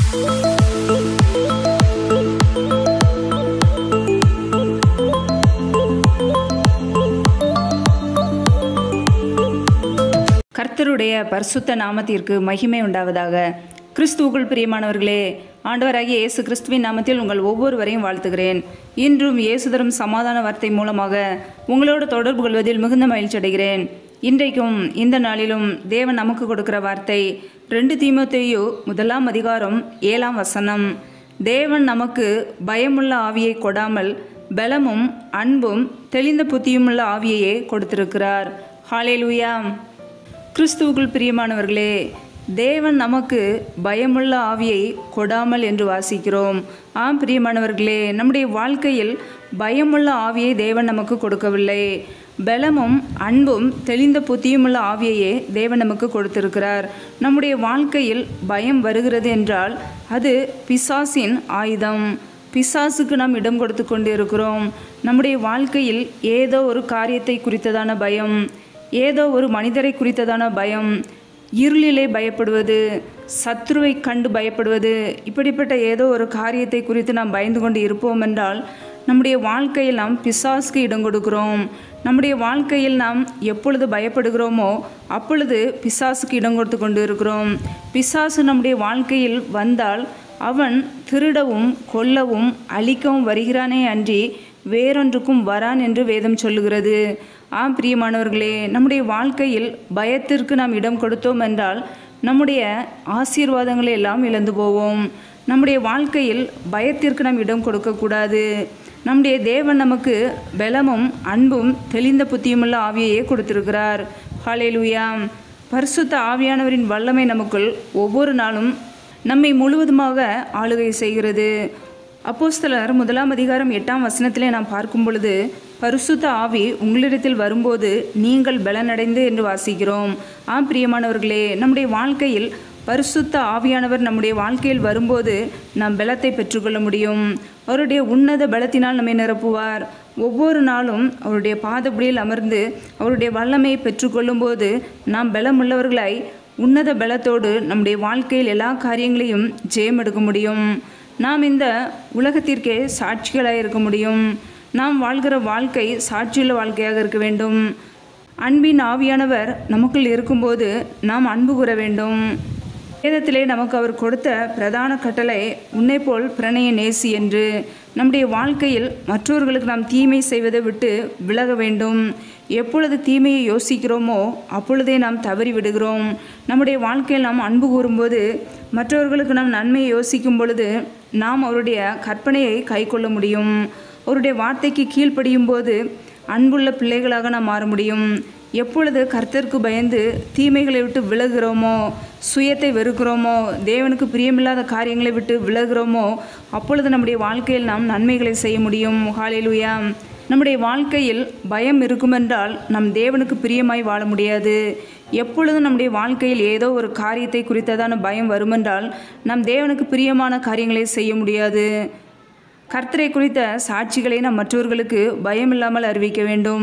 கர்த்தருடைய பரிசுத்த நாமத்திற்கு மகிமை உண்டாவதாக கிறிஸ்துவுக்குள் பிரியமானவர்களே ஆண்டவராகிய இயேசு கிறிஸ்துவின் நாமத்தில் உங்கள் ஒவ்வொருவரையும் வாழ்த்துகிறேன் இன்றும் இயேசு தரும் சமாதான வார்த்தை மூலமாக உங்களோடு தொடர்பு கொள்வதில் மிகுந்த மகிழ்ச்சி அடைகிறேன் இன்றைக்கும் இந்த நாளிலும் தேவன் நமக்கு கொடுக்கிற வார்த்தை ரெண்டு தீமோத்தேயு முதலாம் அதிகாரம் ஏழாம் வசனம் தேவன் நமக்கு பயமுள்ள ஆவியை கொடாமல் பலமும் அன்பும் தெளிந்த புத்தியுமுள்ள ஆவியையே கொடுத்திருக்கிறார் ஹாலேலூயா கிறிஸ்துவுக்குள் பிரியமானவர்களே தேவன் நமக்கு பயமுள்ள ஆவியை கொடாமல் என்று வாசிக்கிறோம் ஆம் பிரியமானவர்களே நம்முடைய வாழ்க்கையில் பயமுள்ள ஆவியை தேவன் நமக்கு கொடுக்கவில்லை பலமும் அன்பும் தெளிந்த புத்தியுமுள்ள ஆவியையே தேவன் நமக்கு கொடுத்திருக்கிறார் நம்முடைய வாழ்க்கையில் பயம் வருகிறது என்றால் அது பிசாசின் ஆயுதம் பிசாசுக்கு நாம் இடம் கொடுத்து கொண்டு இருக்கிறோம் நம்முடைய வாழ்க்கையில் ஏதோ ஒரு காரியத்தை குறித்ததான பயம் ஏதோ ஒரு மனிதரை குறித்ததான பயம் இருளிலே பயப்படுவது சத்ருவை கண்டு பயப்படுவது இப்படிப்பட்ட ஏதோ ஒரு காரியத்தை குறித்து நாம் பயந்து கொண்டு இருப்போம் என்றால் நம்முடைய வாழ்க்கையில் நாம் பிசாசுக்கு இடம் கொடுக்கிறோம் நம்முடைய வாழ்க்கையில் நாம் எப்பொழுது பயப்படுகிறோமோ அப்பொழுது பிசாசுக்கு இடம் கொடுத்து கொண்டு இருக்கிறோம் பிசாசு நம்முடைய வாழ்க்கையில் வந்தால் அவன் திருடவும் கொல்லவும் அழிக்கவும் வருகிறானே அன்றி வேறொன்றுக்கும் வரான் என்று வேதம் சொல்லுகிறது ஆம் பிரியமானவர்களே நம்முடைய வாழ்க்கையில் பயத்திற்கு நாம் இடம் கொடுத்தோம் என்றால் நம்முடைய ஆசீர்வாதங்களை எல்லாம் இழந்து போவோம் நம்முடைய வாழ்க்கையில் பயத்திற்கு நாம் இடம் கொடுக்கக்கூடாது நம்முடைய தேவன் நமக்கு பலமும் அன்பும் தெளிந்த புத்தியுமுள்ள ஆவியையே கொடுத்திருக்கிறார் ஹalleluya பரிசுத்த ஆவியானவரின் வல்லமை நமக்குள் ஒவ்வொரு நாளும் நம்மை முழுவதுமாக ஆளுகை செய்கிறது அப்போஸ்தலர் முதலாம் அதிகாரம் எட்டாம் வசனத்திலே நாம் பார்க்கும் பொழுது பரிசுத்த ஆவி உங்களிடத்தில் வரும்போது நீங்கள் பலனடைந்து என்று வாசிக்கிறோம் ஆம் பிரியமானவர்களே நம்முடைய வாழ்க்கையில் பரிசுத்த ஆவியானவர் நம்முடைய வாழ்க்கையில் வரும்போது நாம் பலத்தை பெற்றுக்கொள்ள முடியும் அவருடைய உன்னத பலத்தினால் நம்மை நிரப்புவார் ஒவ்வொரு நாளும் அவருடைய பாதப்படியில் அமர்ந்து அவருடைய வல்லமையை பெற்றுக்கொள்ளும்போது நாம் பலமுள்ளவர்களாய் உன்னத பலத்தோடு நம்முடைய வாழ்க்கையில் எல்லா காரியங்களையும் ஜெயம் எடுக்க முடியும் நாம் இந்த உலகத்திற்கே சாட்சிகளாக இருக்க முடியும் நாம் வாழ்கிற வாழ்க்கை சாட்சியுள்ள வாழ்க்கையாக இருக்க வேண்டும் அன்பின் ஆவியானவர் நமக்குள் இருக்கும்போது நாம் அன்பு கூற வேண்டும் வேதத்திலே நமக்கு அவர் கொடுத்த பிரதான கட்டளை உன்னை போல் பிரணய நேசி என்று நம்முடைய வாழ்க்கையில் மற்றவர்களுக்கு நாம் தீமை செய்வதை விட்டு விலக வேண்டும் எப்பொழுது தீமையை யோசிக்கிறோமோ அப்பொழுதே நாம் தவறி விடுகிறோம் நம்முடைய வாழ்க்கையில் நாம் அன்பு கூறும்போது மற்றவர்களுக்கு நாம் நன்மையை யோசிக்கும் பொழுது நாம் அவருடைய கற்பனையை கைக்கொள்ள முடியும் அவருடைய வார்த்தைக்கு கீழ்ப்படியும் போது அன்புள்ள பிள்ளைகளாக நாம் மாற முடியும் எப்பொழுது கர்த்தருக்கு பயந்து தீமைகளை விட்டு விலகுறோமோ சுயத்தை வெறுக்கிறோமோ தேவனுக்கு பிரியமில்லாத காரியங்களை விட்டு விலகுறோமோ அப்பொழுது நம்முடைய வாழ்க்கையில் நாம் நன்மைகளை செய்ய முடியும் ஹாலேலுயா நம்முடைய வாழ்க்கையில் பயம் இருக்குமென்றால் நம் தேவனுக்கு பிரியமாய் வாழ முடியாது எப்பொழுதும் நம்முடைய வாழ்க்கையில் ஏதோ ஒரு காரியத்தை குறித்ததான பயம் வருமென்றால் நம் தேவனுக்கு பிரியமான காரியங்களை செய்ய முடியாது கர்த்தரை குறித்த சாட்சிகளை நாம் மற்றவர்களுக்கு பயமில்லாமல் அறிவிக்க வேண்டும்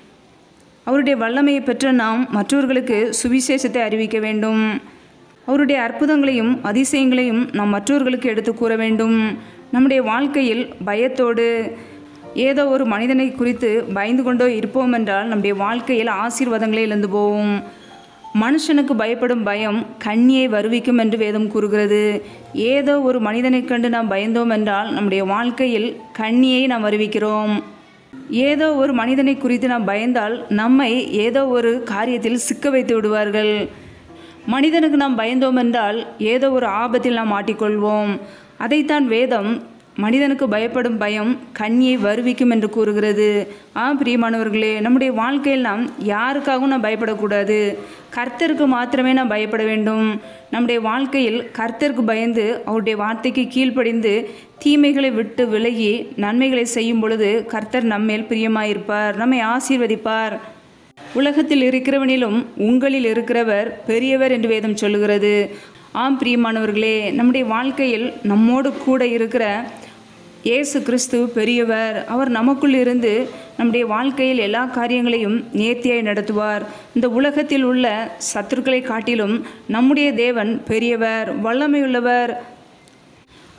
அவருடைய வல்லமையை பெற்ற நாம் மற்றவர்களுக்கு சுவிசேஷத்தை அறிவிக்க வேண்டும் அவருடைய அற்புதங்களையும் அதிசயங்களையும் நாம் மற்றவர்களுக்கு எடுத்து கூற வேண்டும் நம்முடைய வாழ்க்கையில் பயத்தோடு ஏதோ ஒரு மனிதனை குறித்து பயந்து கொண்டோ இருப்போம் என்றால் நம்முடைய வாழ்க்கையில் ஆசீர்வாதங்களே இழந்து போவோம் மனுஷனுக்கு பயப்படும் பயம் கண்ணியை வருவிக்கும் என்று வேதம் கூறுகிறது ஏதோ ஒரு மனிதனை கண்டு நாம் பயந்தோம் என்றால் நம்முடைய வாழ்க்கையில் கண்ணியை நாம் வருவிக்கிறோம் ஏதோ ஒரு மனிதனை குறித்து நாம் பயந்தால் நம்மை ஏதோ ஒரு காரியத்தில் சிக்க வைத்து விடுவார்கள் மனிதனுக்கு நாம் பயந்தோம் என்றால் ஏதோ ஒரு ஆபத்தில் நாம் மாட்டிக்கொள்வோம் அதைத்தான் வேதம் மனிதனுக்கு பயப்படும் பயம் கண்ணியை வருவிக்கும் என்று கூறுகிறது ஆ பிரியமானவர்களே நம்முடைய வாழ்க்கையில் நாம் யாருக்காகவும் நாம் பயப்படக்கூடாது கர்த்தருக்கு மாத்திரமே நாம் பயப்பட வேண்டும் நம்முடைய வாழ்க்கையில் கர்த்தருக்கு பயந்து அவருடைய வார்த்தைக்கு கீழ்ப்படிந்து தீமைகளை விட்டு விலகி நன்மைகளை செய்யும் பொழுது கர்த்தர் நம்மேல் பிரியமாயிருப்பார் நம்மை ஆசீர்வதிப்பார் உலகத்தில் இருக்கிறவனிலும் உங்களில் இருக்கிறவர் பெரியவர் என்று வேதம் சொல்லுகிறது ஆம் பிரியமானவர்களே நம்முடைய வாழ்க்கையில் நம்மோடு கூட இருக்கிற இயேசு கிறிஸ்து பெரியவர் அவர் நமக்குள் இருந்து நம்முடைய வாழ்க்கையில் எல்லா காரியங்களையும் நேர்த்தியாய் நடத்துவார் இந்த உலகத்தில் உள்ள சத்துருக்களை காட்டிலும் நம்முடைய தேவன் பெரியவர் வல்லமையுள்ளவர்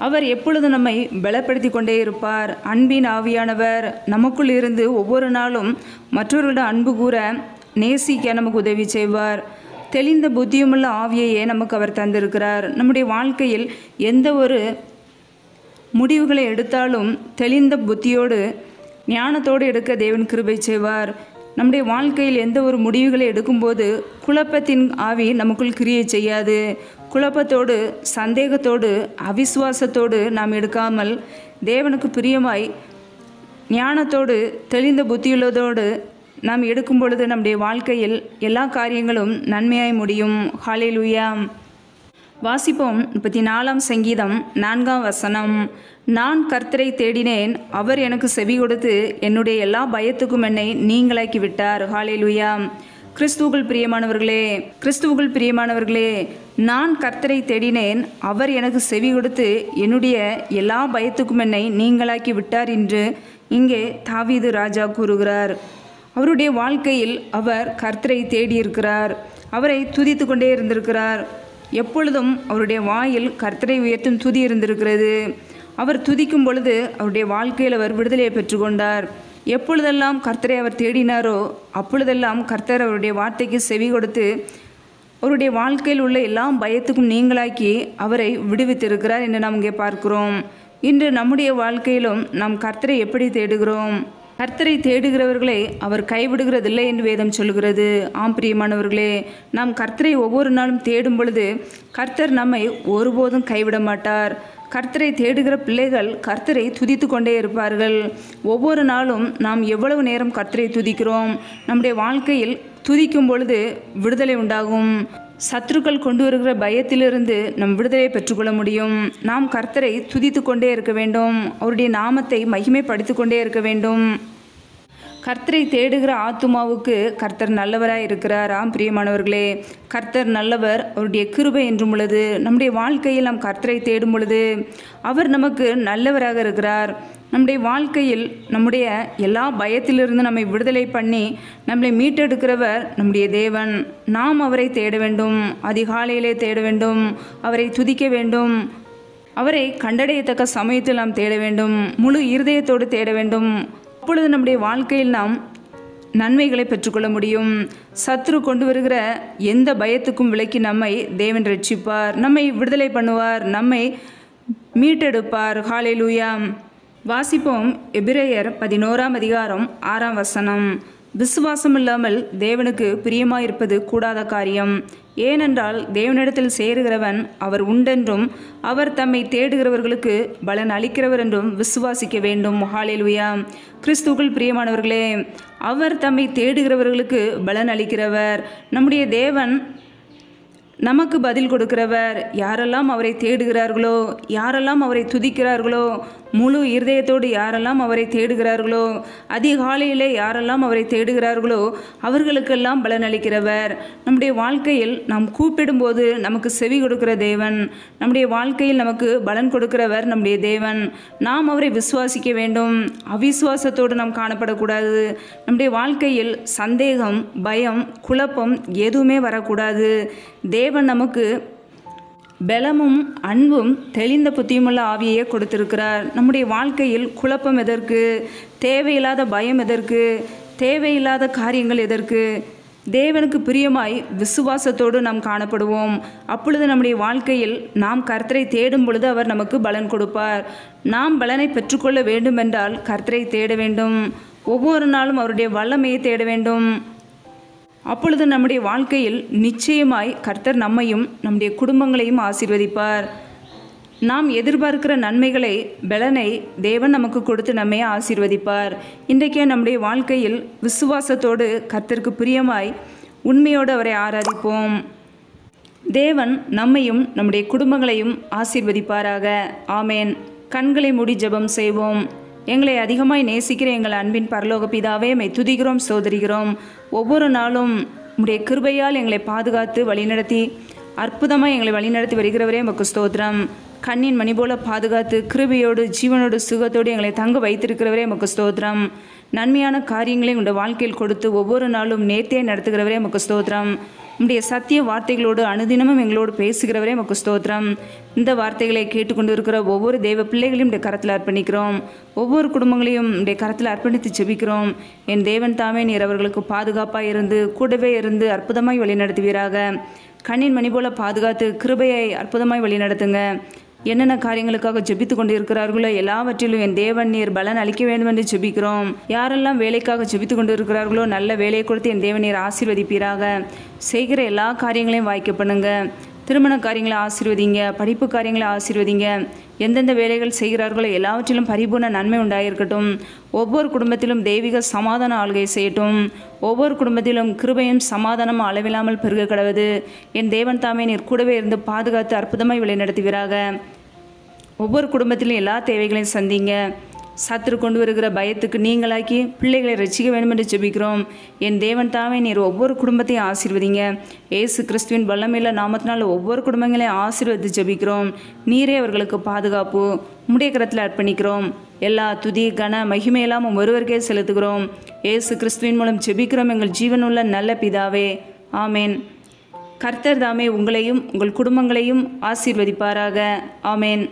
அவர் எப்பொழுது நம்மை பலப்படுத்தி கொண்டே இருப்பார் அன்பின் ஆவியானவர் நமக்குள் இருந்து ஒவ்வொரு நாளும் மற்றவர்களிடம் அன்பு கூற நேசிக்க நமக்கு உதவி செய்வார் தெளிந்த புத்தியுமுள்ள ஆவியையே நமக்கு அவர் தந்திருக்கிறார் நம்முடைய வாழ்க்கையில் எந்த ஒரு முடிவுகளை எடுத்தாலும் தெளிந்த புத்தியோடு ஞானத்தோடு எடுக்க தேவன் கிருபை செய்வார் நம்முடைய வாழ்க்கையில் எந்த ஒரு முடிவுகளை எடுக்கும்போது குழப்பத்தின் ஆவி நமக்குள் கிரியை செய்யாது குழப்பத்தோடு சந்தேகத்தோடு அவிசுவாசத்தோடு நாம் எடுக்காமல் தேவனுக்கு பிரியமாய் ஞானத்தோடு தெளிந்த புத்தியுள்ளதோடு நாம் எடுக்கும் பொழுது நம்முடைய வாழ்க்கையில் எல்லா காரியங்களும் நன்மையாய் முடியும் ஹalleluya வாசிப்போம் முப்பத்தி நாலாம் சங்கீதம் நான்காம் வசனம் நான் கர்த்தரை தேடினேன் அவர் எனக்கு செவி கொடுத்து என்னுடைய எல்லா பயத்துக்கும் என்னை நீங்களாக்கி விட்டார் ஹalleluya கிறிஸ்துவுக்குள் பிரியமானவர்களே கிறிஸ்துவுக்குள் பிரியமானவர்களே நான் கர்த்தரை தேடினேன் அவர் எனக்கு செவி கொடுத்து என்னுடைய எல்லா பயத்துக்கும் என்னை நீங்களாக்கி விட்டார் என்று இங்கே தாவீது ராஜா கூறுகிறார் அவருடைய வாழ்க்கையில் அவர் கர்த்தரை தேடியிருக்கிறார் அவரை துதித்து கொண்டே இருந்திருக்கிறார் எப்பொழுதும் அவருடைய வாயில் கர்த்தரை உயர்த்தும் துதி இருந்திருக்கிறது அவர் துதிக்கும் பொழுது அவருடைய வாழ்க்கையில் அவர் விடுதலையை பெற்றுக்கொண்டார் எப்பொழுதெல்லாம் கர்த்தரை அவர் தேடினாரோ அப்பொழுதெல்லாம் கர்த்தர் அவருடைய வார்த்தைக்கு செவி கொடுத்து அவருடைய வாழ்க்கையில் உள்ள எல்லா பயத்துக்கும் நீங்களாக்கி அவரை விடுவித்திருக்கிறார் என்று நாம் இங்கே பார்க்கிறோம் இன்று நம்முடைய வாழ்க்கையிலும் நாம் கர்த்தரை எப்படி தேடுகிறோம் கர்த்தரை தேடுகிறவர்களை அவர் கைவிடுகிறதில்லை என்று வேதம் சொல்கிறது ஆம் பிரியமானவர்களே நாம் கர்த்தரை ஒவ்வொரு நாளும் தேடும் பொழுது கர்த்தர் நம்மை ஒருபோதும் கைவிட மாட்டார் கர்த்தரை தேடுகிற பிள்ளைகள் கர்த்தரை துதித்து கொண்டே இருப்பார்கள் ஒவ்வொரு நாளும் நாம் எவ்வளவு நேரம் கர்த்தரை துதிக்கிறோம் நம்முடைய வாழ்க்கையில் துதிக்கும் பொழுது விடுதலை உண்டாகும் சத்துருக்கள் கொண்டு வருகிற பயத்திலிருந்து நம் விடுதலை பெற்றுக்கொள்ள முடியும் நாம் கர்த்தரை துதித்து கொண்டே இருக்க வேண்டும் அவருடைய நாமத்தை மகிமைப்படுத்திக் கொண்டே இருக்க வேண்டும் கர்த்தரை தேடுகிற ஆத்துமாவுக்கு கர்த்தர் நல்லவராய் இருக்கிறார் ஆம் பிரியமானவர்களே கர்த்தர் நல்லவர் அவருடைய கிருபை என்றும் உள்ளது நம்முடைய வாழ்க்கையில் நாம் கர்த்தரை தேடும் பொழுது அவர் நமக்கு நல்லவராக இருக்கிறார் நம்முடைய வாழ்க்கையில் நம்முடைய எல்லா பயத்திலிருந்து நம்மை விடுதலை பண்ணி நம்மளை மீட்டெடுக்கிறவர் நம்முடைய தேவன் நாம் அவரை தேட வேண்டும் அதிகாலையிலே தேட வேண்டும் அவரை துதிக்க வேண்டும் அவரை கண்டடையத்தக்க சமயத்தில் நாம் தேட வேண்டும் முழு இருதயத்தோடு தேட வேண்டும் அப்பொழுது நம்முடைய வாழ்க்கையில் நாம் நன்மைகளை பெற்றுக்கொள்ள முடியும் சத்ரு கொண்டு வருகிற எந்த பயத்துக்கும் விலக்கி நம்மை தேவன் ரட்சிப்பார் நம்மை விடுதலை பண்ணுவார் நம்மை மீட்டெடுப்பார் ஹாலேலூயா வாசிப்போம் எபிரேயர் பதினோராம் அதிகாரம் ஆறாம் வசனம் விசுவாசம் இல்லாமல் தேவனுக்கு பிரியமாயிருப்பது கூடாத காரியம் ஏனென்றால் தேவனிடத்தில் சேருகிறவன் அவர் உண்டென்றும் அவர் தம்மை தேடுகிறவர்களுக்கு பலன் அளிக்கிறவர் என்றும் விசுவாசிக்க வேண்டும் ஹாலேலுயா கிறிஸ்துக்குள் பிரியமானவர்களே அவர் தம்மை தேடுகிறவர்களுக்கு பலன் அளிக்கிறவர் நம்முடைய தேவன் நமக்கு பதில் கொடுக்கிறவர் யாரெல்லாம் அவரை தேடுகிறார்களோ யாரெல்லாம் அவரை துதிக்கிறார்களோ முழு இருதயத்தோடு யாரெல்லாம் அவரை தேடுகிறார்களோ அதிகாலையிலே யாரெல்லாம் அவரை தேடுகிறார்களோ அவர்களுக்கெல்லாம் பலனளிக்கிறவர் நம்முடைய வாழ்க்கையில் நாம் கூப்பிடும்போது நமக்கு செவி கொடுக்கிற தேவன் நம்முடைய வாழ்க்கையில் நமக்கு பலன் கொடுக்கிறவர் நம்முடைய தேவன் நாம் அவரை விசுவாசிக்க வேண்டும் அவிசுவாசத்தோடு நாம் காணப்படக்கூடாது நம்முடைய வாழ்க்கையில் சந்தேகம் பயம் குழப்பம் எதுவுமே வரக்கூடாது தேவன் நமக்கு பலமும் அன்பும் தெளிந்த புத்தியுமுள்ள ஆவியையே கொடுத்திருக்கிறார் நம்முடைய வாழ்க்கையில் குழப்பம் எதற்கு தேவையில்லாத பயம் எதற்கு தேவையில்லாத காரியங்கள் எதற்கு தேவனுக்கு பிரியமாய் விசுவாசத்தோடு நாம் காணப்படுவோம் அப்பொழுது நம்முடைய வாழ்க்கையில் நாம் கர்த்தரை தேடும் பொழுது அவர் நமக்கு பலன் கொடுப்பார் நாம் பலனை பெற்றுக்கொள்ள வேண்டுமென்றால் கர்த்தரை தேட வேண்டும் ஒவ்வொரு நாளும் அவருடைய வல்லமையை தேட வேண்டும் அப்பொழுது நம்முடைய வாழ்க்கையில் நிச்சயமாய் கர்த்தர் நம்மையும் நம்முடைய குடும்பங்களையும் ஆசீர்வதிப்பார் நாம் எதிர்பார்க்கிற நன்மைகளை பலனை தேவன் நமக்கு கொடுத்து நம்மை ஆசீர்வதிப்பார் இன்றைக்கே நம்முடைய வாழ்க்கையில் விசுவாசத்தோடு கர்த்தருக்கு பிரியமாய் உண்மையோடு அவரை ஆராதிப்போம் தேவன் நம்மையும் நம்முடைய குடும்பங்களையும் ஆசீர்வதிப்பாராக ஆமேன் கண்களை மூடி ஜெபம் செய்வோம் எங்களை அதிகமாய் நேசிக்கிற எங்கள் அன்பின் பரலோக பிதாவே மை துதிக்கிறோம் சோதரிகிறோம் ஒவ்வொரு நாளும் உம்முடைய கிருபையால் எங்களை பாதுகாத்து வழிநடத்தி அற்புதமாக எங்களை வழிநடத்தி வருகிறவரே உமக்கு ஸ்தோத்திரம் கண்ணின் மணி போல பாதுகாத்து கிருபையோடு ஜீவனோடு சுகத்தோடு எங்களை தங்க வைத்திருக்கிறவரே உமக்கு ஸ்தோத்திரம் நன்மையான காரியங்களை உங்கள் வாழ்க்கையில் கொடுத்து ஒவ்வொரு நாளும் நேர்த்தியை நடத்துகிறவரே உமக்கு ஸ்தோத்திரம் உம்முடைய சத்திய வார்த்தைகளோடு அனுதினமும் எங்களோடு பேசுகிறவரே நமக்கு ஸ்தோத்திரம் இந்த வார்த்தைகளை கேட்டுக்கொண்டு இருக்கிற ஒவ்வொரு தெய்வ பிள்ளைகளையும் உடைய கரத்தில் அர்ப்பணிக்கிறோம் ஒவ்வொரு குடும்பங்களையும் உடைய கரத்தில் அர்ப்பணித்து ஜெபிக்கிறோம் என் தேவன் தாமே நீர் அவர்களுக்கு பாதுகாப்பாக இருந்து கூடவே இருந்து அற்புதமாய் வழிநடத்துவீராக கண்ணின் மணி போல பாதுகாத்து கிருபையை அற்புதமாய் வழிநடத்துங்க என்னென்ன காரியங்களுக்காக ஜெபித்து கொண்டு இருக்கிறார்களோ எல்லாவற்றிலும் என் தேவன் நீர் பலன் அளிக்க வேண்டும் என்று ஜெபிக்கிறோம் யாரெல்லாம் வேலைக்காக ஜெபித்து கொண்டு இருக்கிறார்களோ நல்ல வேலையை கொடுத்து என் தேவன் நீர் ஆசீர்வதிப்பீராக செய்கிற எல்லா காரியங்களையும் வாய்க்க பண்ணுங்க திருமண காரியங்களை ஆசீர்வதிங்க படிப்பு காரியங்களை ஆசீர்வதிங்க எந்தெந்த வேலைகள் செய்கிறார்களோ எல்லாவற்றிலும் பரிபூர்ண நன்மை உண்டாயிருக்கட்டும் ஒவ்வொரு குடும்பத்திலும் தெய்வீக சமாதான ஆளுகை செய்யட்டும் ஒவ்வொரு குடும்பத்திலும் கிருபையும் சமாதானமும் அளவில்லாமல் பெருக கடவுது என் தேவன் தாமே நீர் கூடவே இருந்து பாதுகாத்து அற்புதமாய் வழிநடத்துவீராக ஒவ்வொரு குடும்பத்திலும் எல்லா தேவைகளையும் சந்திங்க சத்துரு கொண்டு வருகிற பயத்துக்கு நீங்களாக்கி பிள்ளைகளை ரசிக்க வேண்டும் என்று ஜெபிக்கிறோம் என் தேவன் தாமே நீர் ஒவ்வொரு குடும்பத்தையும் ஆசீர்வதிங்க ஏசு கிறிஸ்துவின் வல்லமையில நாமத்தினால் ஒவ்வொரு குடும்பங்களையும் ஆசீர்வதித்து ஜெபிக்கிறோம் நீரே அவர்களுக்கு பாதுகாப்பு உம்முடைய கரத்தில் அர்ப்பணிக்கிறோம் எல்லா துதி கன மகிமையெல்லாம் உம் ஒருவருக்கே செலுத்துகிறோம் ஏசு கிறிஸ்துவின் மூலம் ஜெபிக்கிறோம் எங்கள் ஜீவனுள்ள நல்ல பிதாவே ஆமேன் கர்த்தர் தாமே உங்களையும் உங்கள் குடும்பங்களையும் ஆசீர்வதிப்பாராக ஆமேன்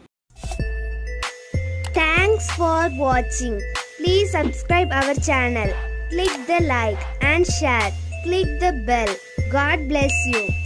Thanks for watching. Please subscribe our channel. Click the like and share. Click the bell. God bless you.